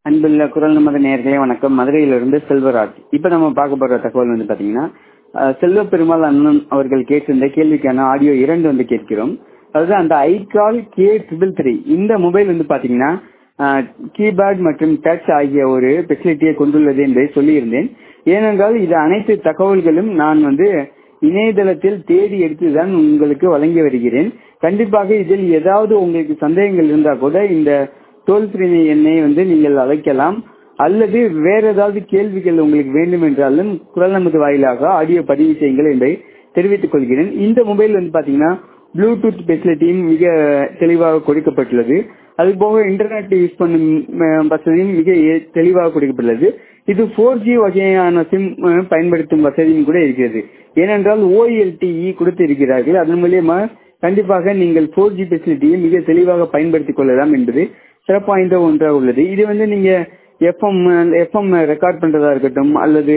அன்புள்ள குரல் நமது நேர்களே வணக்கம் மதுரையிலிருந்து செல்வராஜ் இப்ப நம்ம பார்க்க போற தகவல் வந்து பாத்தீங்கன்னா அஹ், செல்வ பெருமாள் அண்ணன் அவர்கள் கேட்டிருந்த கேள்விக்கான ஆடியோ இரண்டு வந்து கேட்கிறோம் அதாவது அந்த ஐகால் கே ட்ரிபிள் த்ரீ இந்த மொபைல் வந்து பாத்தீங்கன்னா கீபேட் மற்றும் டச் ஆகிய ஒரு ஃபெசிலிட்டியை கொண்டுள்ளது என்பதை சொல்லியிருந்தேன் ஏனென்றால் இது அனைத்து தகவல்களும் நான் வந்து இணையதளத்தில் தேடி எடுத்துதான் உங்களுக்கு வழங்கி வருகிறேன் கண்டிப்பாக இதில் ஏதாவது உங்களுக்கு சந்தேகங்கள் இருந்தா கூட இந்த டோல் ஃப்ரீ எண்ணை வந்து நீங்கள் அழைக்கலாம் அல்லது வேற ஏதாவது கேள்விகள் உங்களுக்கு வேண்டும் என்றாலும் குரல் நமது வாயிலாக ஆடியோ பதிவு செய்யுங்கள் என்பதை தெரிவித்துக் கொள்கிறேன் இந்த மொபைல் வந்து பாத்தீங்கன்னா ப்ளூடூத் ஃபெசிலிட்டியும் மிக தெளிவாக கொடுக்கப்பட்டுள்ளது அதுபோக இன்டர்நெட் யூஸ் பண்ணும் அஹ், வசதியும் மிக எ- தெளிவாக கொடுக்கப்பட்டுள்ளது இது போர் ஜி வகையான சிம் அஹ், பயன்படுத்தும் வசதியும் கூட இருக்கிறது ஏனென்றால் ஓஎல்டிஇ கொடுத்து இருக்கிறார்கள் அதன் மூலியமா கண்டிப்பாக நீங்கள் போர் ஜி ஃபெசிலிட்டியை மிக தெளிவாக பயன்படுத்திக் கொள்ளலாம் என்பது சிறப்பு வாய்ந்த ஒன்றாக உள்ளது இது வந்து நீங்க எஃப்எம் எஃப்எம் ரெக்கார்ட் பண்றதா இருக்கட்டும் அல்லது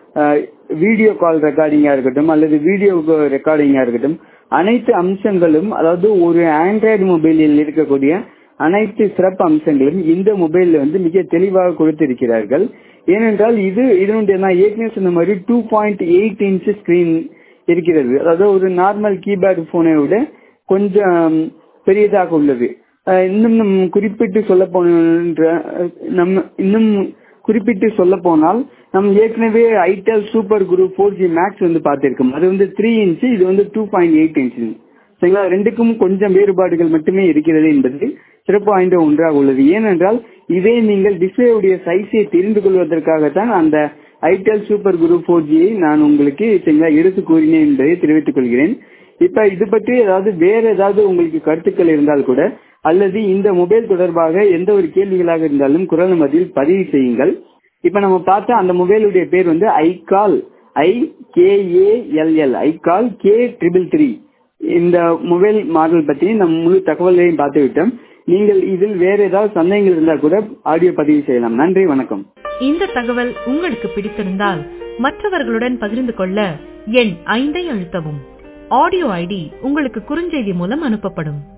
வீடியோ கால் ரெக்கார்டிங்கா இருக்கட்டும் அல்லது வீடியோ ரெக்கார்டிங்கா இருக்கட்டும் அனைத்து அம்சங்களும் அதாவது ஒரு ஆண்ட்ராய்டு மொபைலில் இருக்கக்கூடிய அனைத்து சிறப்பு அம்சங்களும் இந்த மொபைல்ல வந்து மிக தெளிவாக கொடுத்திருக்கிறார்கள் ஏனென்றால் இது இதனுடைய நான் ஏற்கனவே சொன்ன மாதிரி two point eight inch screen இருக்கிறது அதாவது ஒரு நார்மல் கீபேட் போனை விட கொஞ்சம் பெரியதாக உள்ளது அஹ் இன்னும் நம் குறிப்பிட்டு சொல்ல போன்ற நம்ம இன்னும் குறிப்பிட்டு சொல்ல போனால் நம்ம ஏற்கனவே itel super guru four G max வந்து பார்த்திருக்கோம் அது வந்து த்ரீ இன்ச் இது வந்து டூ பாயிண்ட் எயிட் இன்ச் சரிங்களா ரெண்டுக்கும் கொஞ்சம் வேறுபாடுகள் மட்டுமே இருக்கிறது என்பது சிறப்பு வாய்ந்த ஒன்றாக உள்ளது ஏனென்றால் இதே நீங்கள் டிஸ்பிளேவுடைய சைஸை தெரிந்து கொள்வதற்காகத்தான் அந்த ஐடெல் சூப்பர் குரு ஃபோர் ஜியை நான் உங்களுக்கு சரிங்களா எடுத்து கூறினேன் என்பதை தெரிவித்துக் கொள்கிறேன் இப்ப இது பற்றி ஏதாவது வேற ஏதாவது உங்களுக்கு கருத்துக்கள் இருந்தால் கூட அல்லது இந்த மொபைல் தொடர்பாக எந்த ஒரு கேள்விகளாக இருந்தாலும் குரல் மதியில் பதிவு செய்யுங்கள் இப்ப நம்ம பார்த்த அந்த மொபைலுடைய பேர் வந்து iKall I K L iKall K triple three இந்த மொபைல் மாடல் பற்றி நம் முழு தகவல்களையும் பார்த்து விட்டோம் நீங்கள் இதில் வேற ஏதாவது சந்தேகங்கள் இருந்தால் கூட ஆடியோ பதிவு செய்யலாம் நன்றி வணக்கம் இந்த தகவல் உங்களுக்கு பிடித்திருந்தால் மற்றவர்களுடன் பகிர்ந்து கொள்ள எண் ஐந்தை அழுத்தவும் ஆடியோ ஐடி உங்களுக்கு குறுஞ்செய்தி மூலம் அனுப்பப்படும்